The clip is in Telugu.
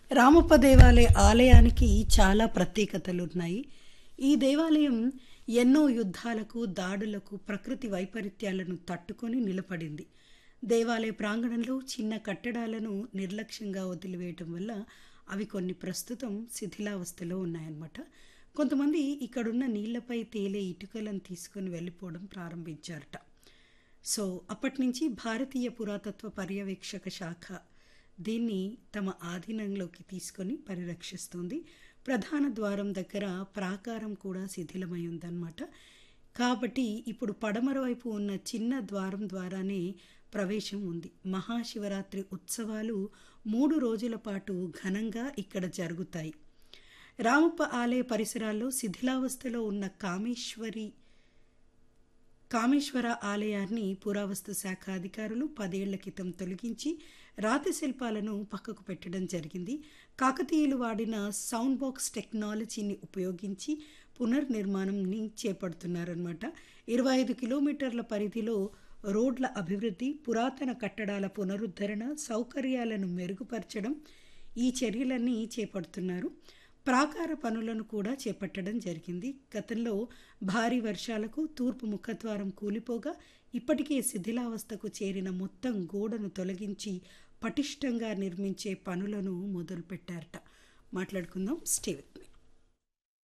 రామప్ప దేవాలయ ఆలయానికి చాలా ప్రత్యేకతలు ఉన్నాయి ఈ దేవాలయం ఎన్నో యుద్ధాలకు దాడులకు ప్రకృతి వైపరీత్యాలను తట్టుకొని నిలబడింది దేవాలయ ప్రాంగణంలో చిన్న కట్టడాలను నిర్లక్ష్యంగా వదిలివేయటం వల్ల అవి కొన్ని ప్రస్తుతం శిథిలావస్థలో ఉన్నాయన్నమాట కొంతమంది ఇక్కడున్న నీళ్లపై తేలే ఇటుకలను తీసుకొని వెళ్ళిపోవడం ప్రారంభించారట సో అప్పటి నుంచి భారతీయ పురాతత్వ పర్యవేక్షక శాఖ దీన్ని తమ ఆధీనంలోకి తీసుకొని పరిరక్షిస్తుంది ప్రధాన ద్వారం దగ్గర ప్రాకారం కూడా శిథిలమై ఉందన్నమాట కాబట్టి ఇప్పుడు పడమర వైపు ఉన్న చిన్న ద్వారం ద్వారానే ప్రవేశం ఉంది మహాశివరాత్రి ఉత్సవాలు మూడు రోజుల పాటు ఘనంగా ఇక్కడ జరుగుతాయి రామప్ప ఆలయ పరిసరాల్లో శిథిలావస్థలో ఉన్న కామేశ్వరి కామేశ్వర ఆలయాన్ని పురావస్తు శాఖ అధికారులు పదేళ్ల క్రితం తొలగించి రాతి శిల్పాలను పక్కకు పెట్టడం జరిగింది కాకతీయులు వాడిన సౌండ్ బాక్స్ టెక్నాలజీని ఉపయోగించి పునర్నిర్మాణంని చేపడుతున్నారనమాట ఇరవై ఐదు కిలోమీటర్ల పరిధిలో రోడ్ల అభివృద్ధి పురాతన కట్టడాల పునరుద్ధరణ సౌకర్యాలను మెరుగుపరచడం ఈ చర్యలన్నీ చేపడుతున్నారు ప్రాకార పనులను కూడా చేపట్టడం జరిగింది గతంలో భారీ వర్షాలకు తూర్పు ముఖద్వారం కూలిపోగా ఇప్పటికే శిథిలావస్థకు చేరిన మొత్తం గోడను తొలగించి పటిష్టంగా నిర్మించే పనులను మొదలుపెట్టారట మాట్లాడుకుందాం స్టే విత్ మీ